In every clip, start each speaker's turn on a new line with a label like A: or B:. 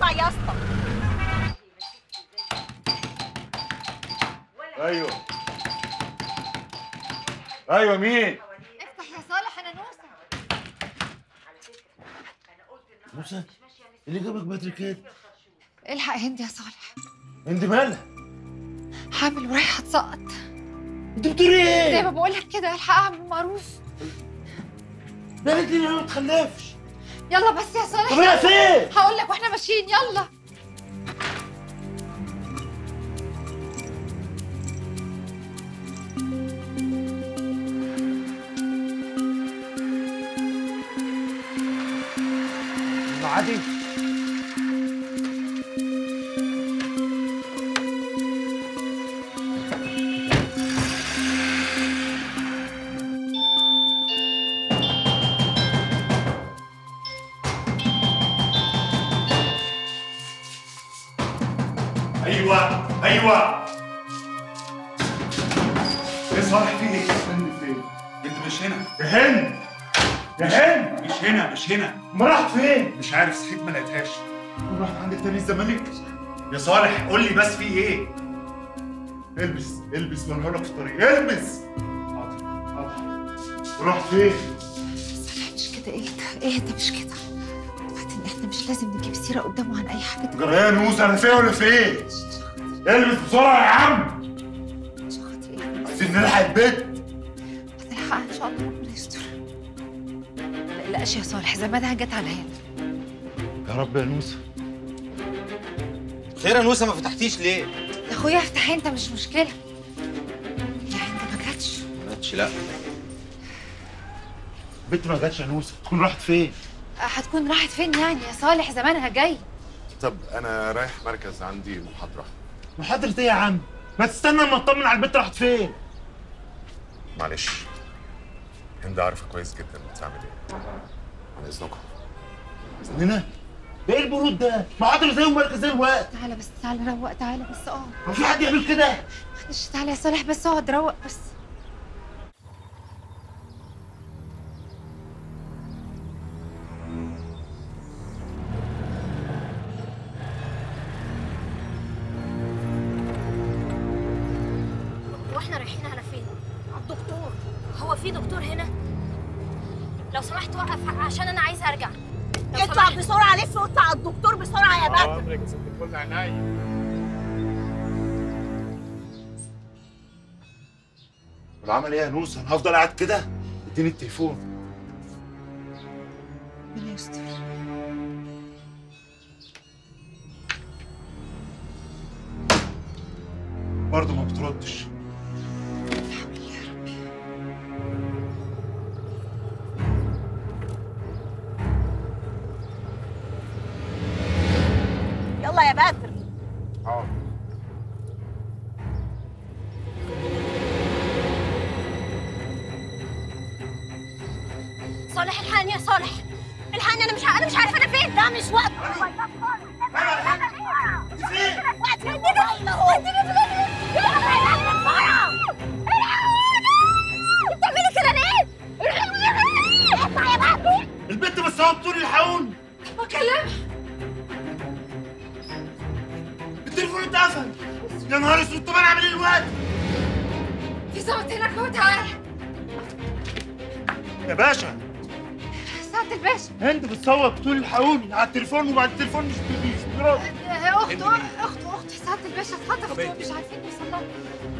A: اطلع يا اسطى
B: ايوه ايوه مين
C: افتح يا صالح انا نوسه
B: موسى اللي جابك بدري كده
C: الحق هند يا صالح
B: انت مالها
C: حامل ورايحه تسقط
B: انت بتقولي
C: زي
B: ايه
C: ما بقول لك كده الحق اعمل معروف
B: بالك ليه ما تخلفش
C: يلا بس يا صالح
B: طب هي فين
C: هقول لك واحنا ماشيين يلا
B: عادي
D: ايوه ايوه ايه صالح في ايه؟ هند فين؟
E: انت مش هنا
D: يا هند يا هند
E: مش هنا مش هنا
D: ما راحت فين؟
E: مش عارف صحيت ما لقيتهاش
D: رحت عند تاني الزمالك يا صالح قول لي بس في ايه؟ البس البس وانا هقولك في الطريق البس حاضر حاضر رحت فين؟
C: صالح مش كده ايه ده ايه ده مش كده وبعدين احنا مش لازم نجيب سيره قدامه عن اي حاجه ده
D: جريان موسى انا فين ولا فين؟ البس بسرعه يا عم
C: عشان خاطر ايه
D: عايزين نلحق البيت
C: هتلحقها ان شاء الله ربنا يستر ما تقلقش يا صالح زمانها جت على هنا
D: يا رب يا نوسة
F: خير يا نوسه ما فتحتيش ليه؟
C: يا اخويا افتح انت مش مشكله يا هند ما جاتش
F: ما جاتش لا
D: البيت ما جاتش يا نوسة تكون راحت فين؟
C: هتكون راحت فين يعني يا صالح زمانها جاي
G: طب انا رايح مركز عندي محاضره
D: محاضرة ايه يا عم؟ ما تستنى اما اطمن على البيت راحت فين؟
G: معلش هند عارفه كويس جدا بتعمل ايه عن اذنكم
D: استنينا؟ ده ايه البرود ده؟ محاضرة زي ومركز زي الوقت
C: تعالى بس تعالى روق تعالى بس اقعد
D: هو في حد يعمل كده؟
C: معلش تعالى يا صالح بس اقعد روق بس
A: واحنا رايحين على فين؟ على الدكتور هو في دكتور هنا؟ لو سمحت وقف عشان انا عايزه ارجع لو
H: اطلع
A: سمحت.
H: بسرعه لف واطلع على الدكتور بسرعه يا بدر
G: عمرك يا ست الكل عينيا
D: العمل ايه يا نوسة؟ انا هفضل قاعد كده؟ اديني التليفون
C: ربنا يستر
D: برضه ما بتردش
H: يلا يا بدر
G: حاضر
A: صالح الحقني يا صالح الحقني انا مش ع- انا مش عارفه انا فين
H: ده مش وقت
A: بتعملي كده ليه؟ اطلع يا بدر
D: البنت بس هو بتقول الحقوني
C: بكلمها
D: التليفون اتقفل يا نهار اسود طب انا اعمل ايه دلوقتي؟
C: في صوت هناك اهو تعالى
D: يا باشا
C: سعد الباشا
D: هند بتصوت بتقول الحقوني على التليفون وبعد التليفون مش مش بيرد
C: اخته اخته اخته سعد الباشا اتخطفت ومش عارفين نوصل لها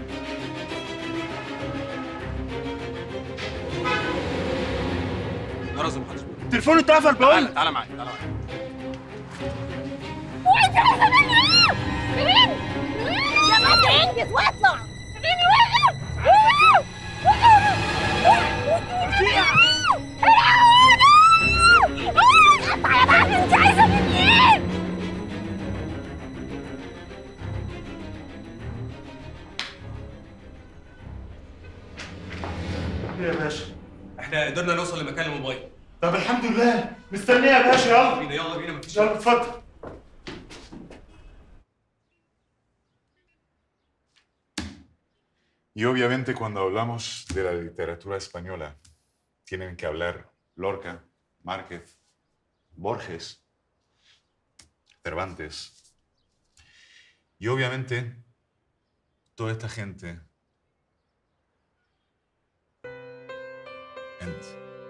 E: يا رازم محدش بيقول.
D: التليفون اتقفل بقول
E: تعالى تعالى معايا تعالى معايا
A: وانت عايزه مني ايه؟ فين؟
H: يا بدر انجز واطلع
A: فين وقف؟ اطلع يا بدر انت عايزه مني ايه؟
D: يا باشا
E: احنا قدرنا نوصل لمكان الموبايل
D: طب الحمد لله مستنيه يا باشا يلا
E: بينا يلا بينا مفيش
D: يلا اتفضل
G: Y obviamente cuando hablamos de la literatura española, tienen que hablar Lorca, Márquez, Borges. Pero antes, y obviamente, toda esta gente. انت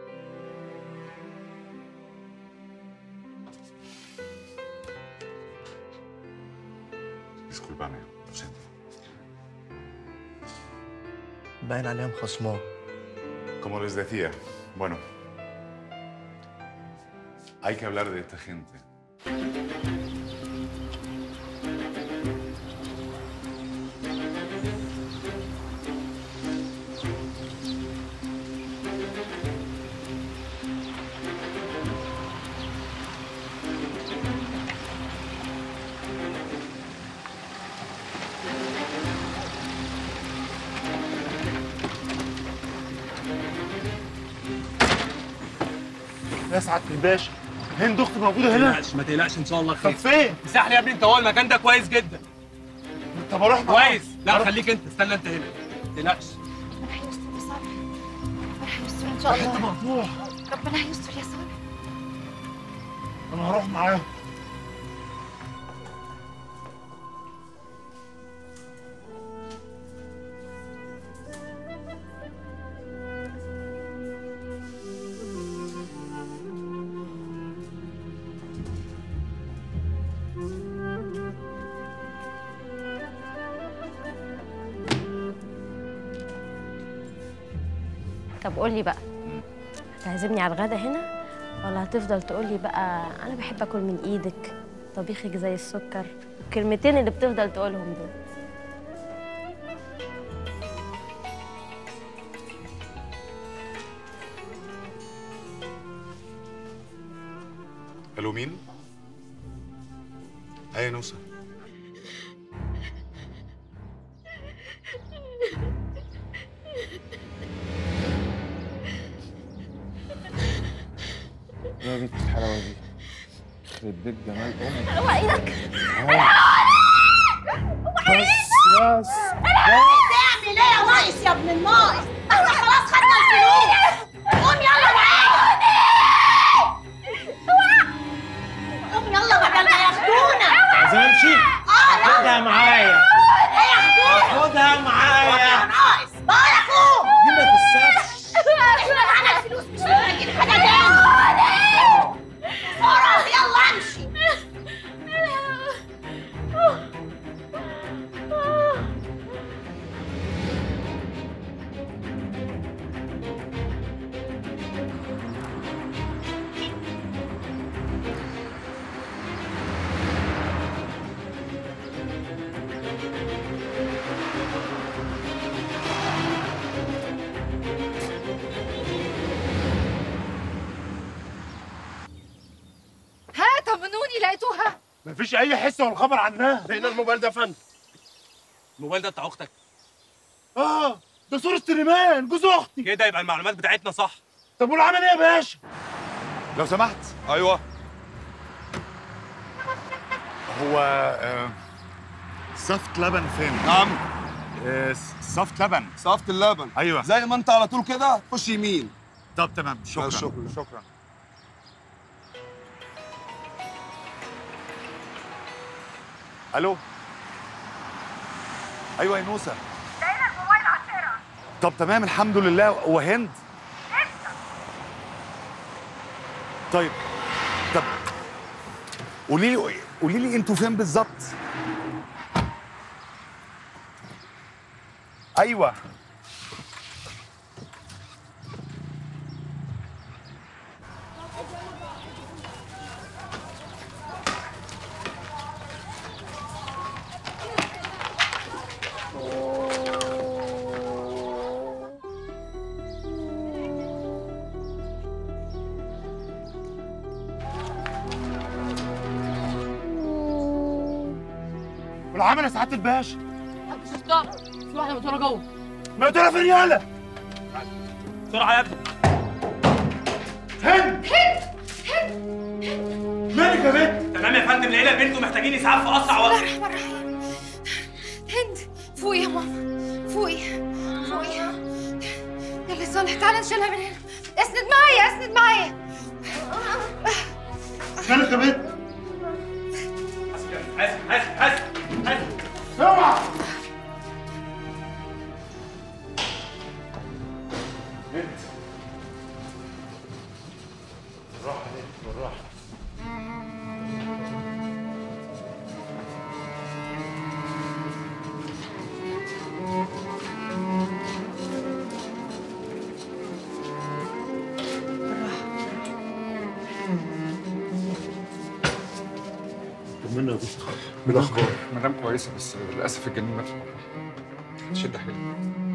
G: Discúlpame, lo siento.
B: باين عليها مخصماه
G: Como les decía, bueno, hay que hablar de esta gente.
B: يا سعاده الباشا هند اختي موجوده
E: ما
B: هنا
E: تقلقش ما تقلقش ان شاء الله
B: طب
E: خير
B: فين؟
E: مساح لي يا ابني انت هو المكان ده كويس جدا
B: طب اروح معاك.
E: كويس لا
B: أروح.
E: خليك انت استنى انت هنا ما تقلقش
C: ربنا هيستر يا صالح ربنا هيستر ان شاء
B: حته
C: الله
B: مقطوع
C: ربنا هيستر يا صالح
B: انا هروح معاهم
A: طب قول لي بقى هتعزمني على الغدا هنا ولا هتفضل تقول لي بقى انا بحب اكل من ايدك طبيخك زي السكر الكلمتين اللي بتفضل تقولهم دول
G: الو مين؟ اي نوسة
B: يا بنت الحلاوه دي يخرب بيت جمال امك
A: اوعى ايدك
B: بس بس
H: تعمل ايه يا ناقص يا ابن الناقص احنا خلاص خدنا الفلوس قوم يلا معايا قوم يلا بدل ما ياخدونا
B: عايز امشي خدها معايا
H: هياخدونا
B: خدها
H: يا
B: معايا
H: ناقص بقولك قوم
B: دي ما تسابش
H: احنا معانا الفلوس مش محتاجين حاجه تاني بسرعه يلا امشي
C: ها طمنوني لقيتوها
B: مفيش اي حس ولا خبر عنها لقينا الموبايل ده يا فندم
E: الموبايل ده بتاع اختك
B: اه ده صورة سليمان جوز اختي
E: كده يبقى المعلومات بتاعتنا صح
B: طب والعمل ايه يا باشا؟
G: لو سمحت ايوه هو آه، صفت لبن فين؟
F: نعم
G: آه، صفت لبن
F: صفت اللبن
G: ايوه
F: زي ما انت على طول كده خش يمين
G: طب تمام شكرا
F: شكرا.
G: شكرا الو ايوه يا نوسه
H: لقينا الموبايل على الشارع
G: طب تمام الحمد لله وهند طيب طب قولي لي قولي لي انتوا فين بالظبط ايوه
B: والعمل يا سعاده الباشا
A: ستوب في واحده مقتوله جوه
B: ما تقول فين يالا
E: بسرعه يا ابني
B: هند مالك يا بنت؟
E: تمام يا فندم لقينا البنت ومحتاجين اسعاف في اسرع وقت
C: الرحمن الرحيم هند فوقي يا ماما فوقي فوقي يلا يا صالح تعالى نشيلها من هنا اسند معايا اسند معايا
B: مالك يا بنت؟
E: حاسب حاسب حاسب حاسب
D: اوعى انت بالراحه ليه بالراحه طمنا يا دكتور
I: بالاخبار مدام كويسه بس للاسف الجنين مات شد حيلك